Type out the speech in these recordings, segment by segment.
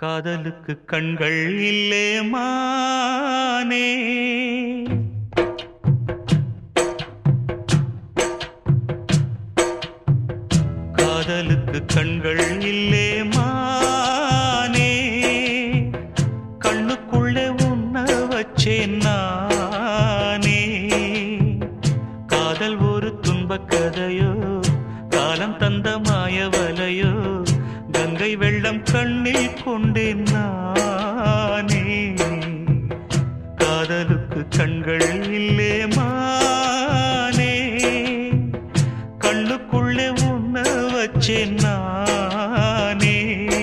காதலுக்கு கண்கள் இல்லே மானே காதலுக்கு கண்கள் இல்லே மானே கண்ணுக்குள்ளே உன்ன வச்சேன் நானே காதல் ஒரு துன்பக் கதையோ காலம் தந்த மாயவலையோ கங்கை வெள்ளம் கண்ணில் கொண்டேன் நானே காதலுக்கு கண்கள் இல்லே மானே கண்ணுக்குள்ளே உன்ன வச்சேன் நானே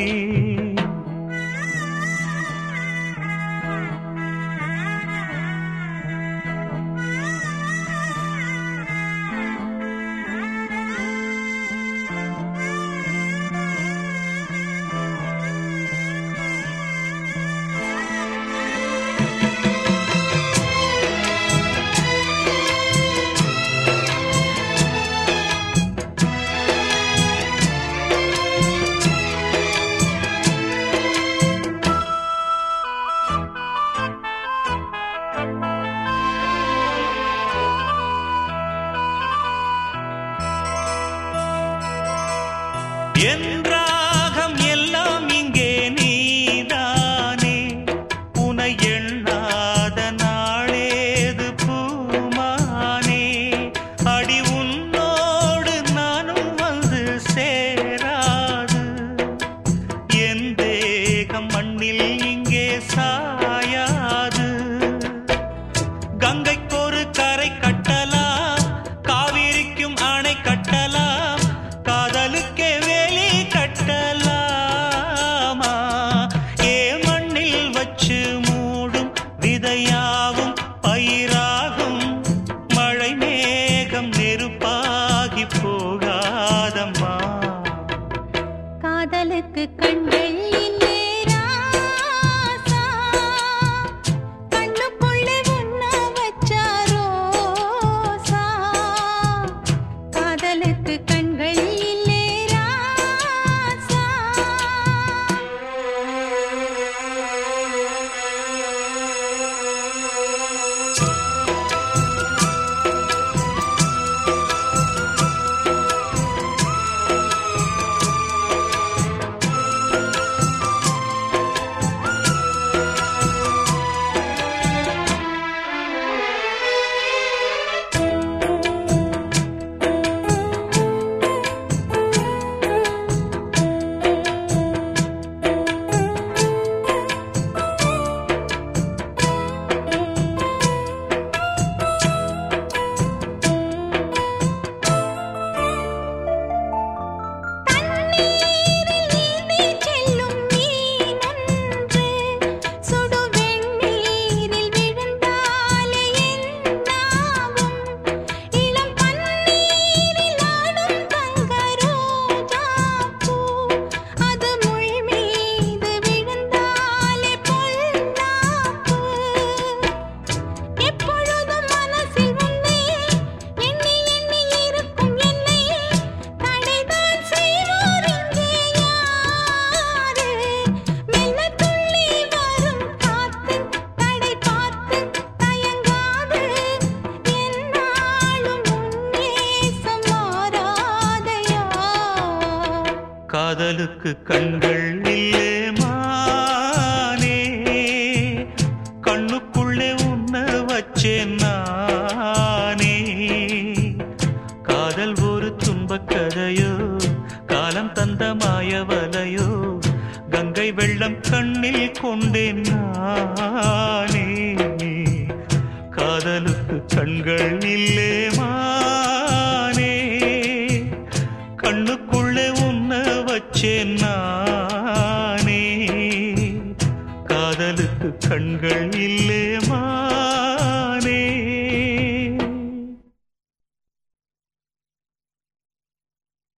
என் ராகம் எல்லாம் இங்கே நீதானே உனை எண்ணாத நாளேது பூமானே அடி உன்னோடு நானும் வந்து சேராது என் தேகம் மண்ணில் இங்கே சாயாது கங்கைக்கு ஒரு கரை கட்டலாம் காவிரிக்கும் அணை கட்டலாம் காதலுக்கே வேலி கட்டலாமா ஏ மண்ணில் வச்சு மூடும் விதையாவும் பயிராகும் மழை மேகம் நெருப்பாகி போகாதம்மா காதலுக்கு கண்கள் இல்லே ராசா கண்ணுக்குள்ளே உன்ன வச்சா ரோசா காதலுக்கு கண்கள் இல்லே ராசா தண்ணீரில் நீந்தி செல்லும் மீனொன்று சுடு வெந்நீரில் விழுந்தாலே என்னாகும் இளம் பன்னீரில் ஆடும் தங்க ரோஜாப்பூ அது முள் மீது விழுந்தாலே பொல்லாப்பு எப்பொழுதும் மனசில் உன்னை எண்ணி எண்ணி இருக்கும் என்னை தடைதான் செய்வோர் இங்கே யாரு மெல்ல துள்ளி வரும் காத்து தடை பார்த்து தயங்காது என்னாலும் உன் நேசம் மாறாதையா காதலுக்கு கண்கள் இல்லே